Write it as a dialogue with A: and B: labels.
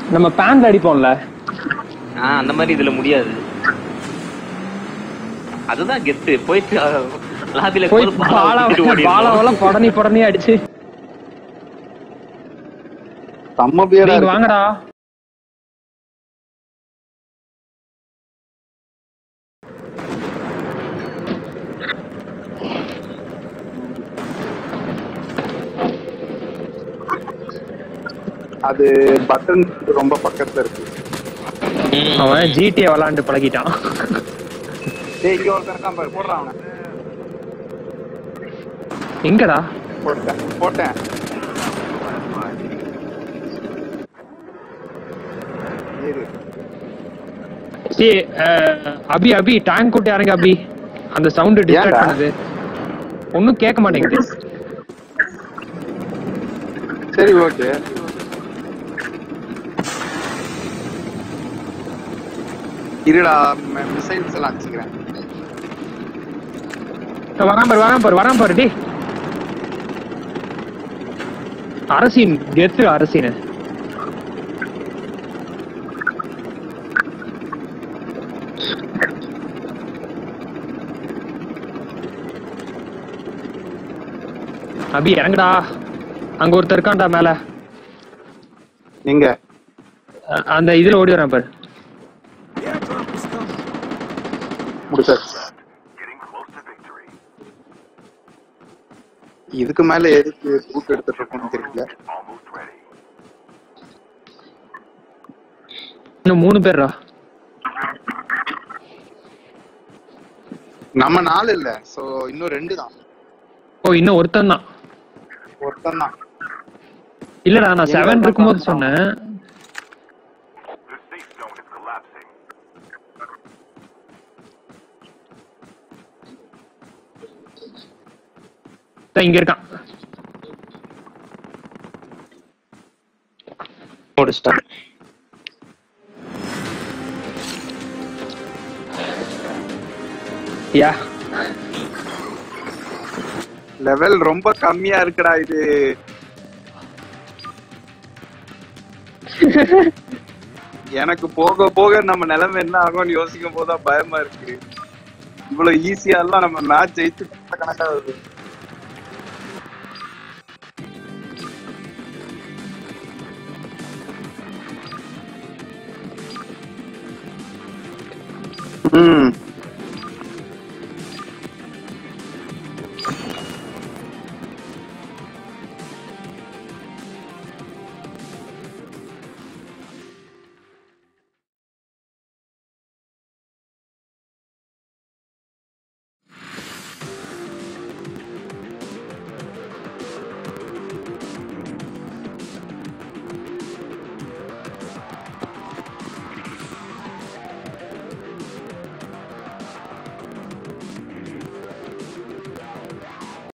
A: நம்ம பேன்ல அடிப்போம்ல
B: ஆ அந்த மாதிரி இதுல முடியாது அதுதான் கெத்து போயிட்டு லாபில
A: போய் பாலா பாலாவெல்லாம் புடனி புடனி அடிச்சு
C: செம்ம பியரா
A: நீங்க
C: இருக்கு
A: வாங்கடா
C: அது பட்டன் ரொம்ப பக்கத்துல இருக்கு
A: அவன் ஜிடிஏ விளாண்டு பழகிட்டான்
C: டேய் இங்க ஒருத்தன் இருக்கான் பாரு போடுறான் அவனை
A: எங்கடா
C: போட்டேன் போட்டேன் இரு.
A: ஏய் அஹ், அபி அபி டேங்க் கூட்டி இறங்க அபி அந்த சவுண்ட் டிஸ்டர்ட்
C: ஏன்டா?
A: பண்ணுது ஒன்னும் கேட்க மாட்டேங்குது
C: சரி ஓகே இருடா மிசைல்ஸ் எல்லாம் வச்சுக்கிறேன்
A: வராம பாரு வராம பாரு வராம பாரு டேய் அரசின் கெத்து அரசின் அபி இறங்குடா அங்க ஒருத்தர் இருக்கான்டா மேல
C: எங்க
A: அ- அந்த இதுல ஓடி வரான் பாரு
C: முடிச்சாச்சு இதுக்கு மேல எதுக்கு கூட்டு எடுத்துட்டு இருக்கோம்னு தெரியல
A: இன்னும் மூணு பேர்ரா
C: நம்ம நாலு இல்ல சோ இன்னும் ரெண்டு தான்
A: ஓ இன்னும் ஒருத்தன் தான்
C: ஒருத்தன் தான்
A: இல்லடா நான்
C: எங்க
A: செவன்
C: இருந்தா
A: இருக்கும்போது
C: பார்த்தான்.
A: சொன்னேன்
D: The safe zone is collapsing.
A: இதோ இங்க இருக்கான்
B: முடிச்சிட்டேன்
A: யா
C: லெவல் ரொம்ப கம்மியா இருக்குடா இது எனக்கு போக போக நம்ம நிலைமை என்ன ஆகும்னு யோசிக்கும் போதுதான் பயமா இருக்கு இவ்வளவு ஈஸியா எல்லாம் நம்ம மேட்ச் ஜெயிச்சு கணக்கா வருது ம்